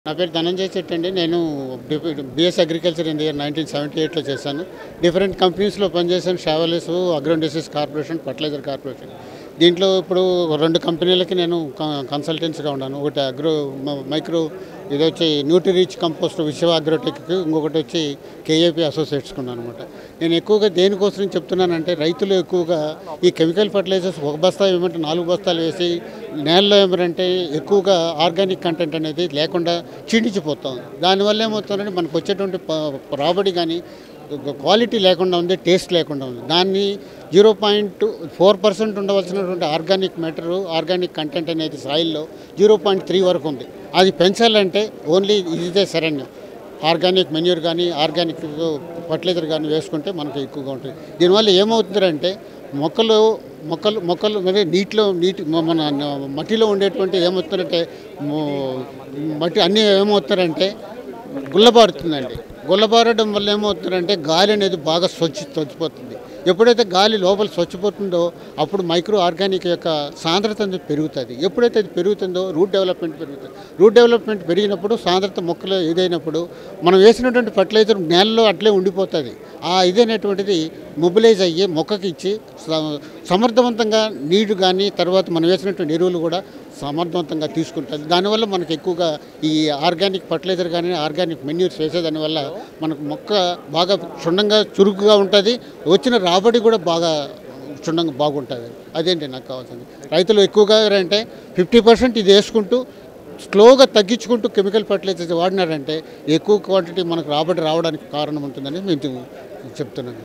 నా పేరు ధనంజయ్ చెట్టు అండి నేను BS agriculture in year nineteen seventy ఎయిట్లో చేశాను డిఫరెంట్ కంపెనీస్లో పనిచేశాను షావలిస్ అగ్రోండిసెస్ కార్పొరేషన్ ఫర్టిలైజర్ కార్పొరేషన్ దీంట్లో ఇప్పుడు రెండు కంపెనీలకి నేను కన్సల్టెన్సీగా ఉన్నాను ఒకటి అగ్రో మ- మైక్రో ఇది వచ్చి nutri reach compost Vishwa agrotech ఇంకొకటి వచ్చి కేఏపీ అసోసియేట్స్కి ఉన్నాను అనమాట నేను ఎక్కువగా దేనికోసం చెప్తున్నానంటే రైతులు ఎక్కువగా ఈ కెమికల్ ఫర్టిలైజర్స్ ఒక బస్తా ఏమంటే నాలుగు బస్తాలు వేసి నేలలో ఏమంటే ఎక్కువగా ఆర్గానిక్ కంటెంట్ అనేది లేకుండా క్షీణించిపోతుంది దానివల్ల ఏమవుతుందంటే మనకు వచ్చేటువంటి ప- రాబడి కానీ క్వాలిటీ లేకుండా ఉంది టేస్ట్ లేకుండా ఉంది దాన్ని జీరో పాయింట్ ఫోర్ పర్సెంట్ ఉండవలసినటువంటి ఆర్గానిక్ మ్యాటర్ ఆర్గానిక్ కంటెంట్ అనేది సాయిల్లో జీరో పాయింట్ త్రీ వరకు ఉంది అది పెంచాలంటే ఓన్లీ ఇదే శరణ్యం ఆర్గానిక్ మెన్యూర్ కానీ ఆర్గానిక్ ఫర్టిలైజర్ కానీ వేసుకుంటే మనకు ఎక్కువగా ఉంటుంది దీనివల్ల ఏమవుతుందంటే మొక్కలు మొక్కలు మొక్కలు మరి నీటిలో నీటి మ- మన మట్టిలో ఉండేటువంటి ఏమవుతుందంటే మొ- మట్టి అన్నీ ఏమవుతారంటే గుల్లబారుతుందండి గుల్లబారడం వల్ల ఏమవుతుందంటే గాలి అనేది బాగా స్వచ్ఛ స్వచ్ఛపోతుంది ఎప్పుడైతే గాలి లోపల స్వచ్ఛపోతుందో అప్పుడు మైక్రో ఆర్గానిక్ యొక్క సాంద్రత అనేది పెరుగుతుంది ఎప్పుడైతే అది పెరుగుతుందో రూట్ డెవలప్మెంట్ పెరుగుతుంది రూట్ డెవలప్మెంట్ పెరిగినప్పుడు సాంద్రత మొక్కలు ఇదైనప్పుడు మనం వేసినటువంటి ఫర్టిలైజర్ నేలలో అట్లే ఉండిపోతుంది ఆ ఇదైనటువంటిది మొబిలైజ్ అయ్యి మొక్కకి ఇచ్చి స- సమర్థవంతంగా నీరు కానీ తర్వాత మనం వేసినటువంటి ఎరువులు కూడా సమర్థవంతంగా తీసుకుంటుంది దానివల్ల మనకు ఎక్కువగా ఈ ఆర్గానిక్ ఫర్టిలైజర్ కానీ ఆర్గానిక్ మెన్యూర్స్ వేసేదానివల్ల మనకు మొక్క బాగా క్షుణ్ణంగా చురుకుగా ఉంటుంది వచ్చిన రాబడి కూడా బాగా క్షుణ్ణంగా బాగుంటుంది అదేంటి నాకు కావాల్సింది రైతులు ఎక్కువగా అంటే ఫిఫ్టీ పర్సెంట్ ఇది వేసుకుంటూ స్లోగా తగ్గించుకుంటూ కెమికల్ ఫర్టిలైజర్స్ వాడినారంటే ఎక్కువ క్వాంటిటీ మనకు రాబడి రావడానికి కారణం ఉంటుందని మేము చెప్తున్నాను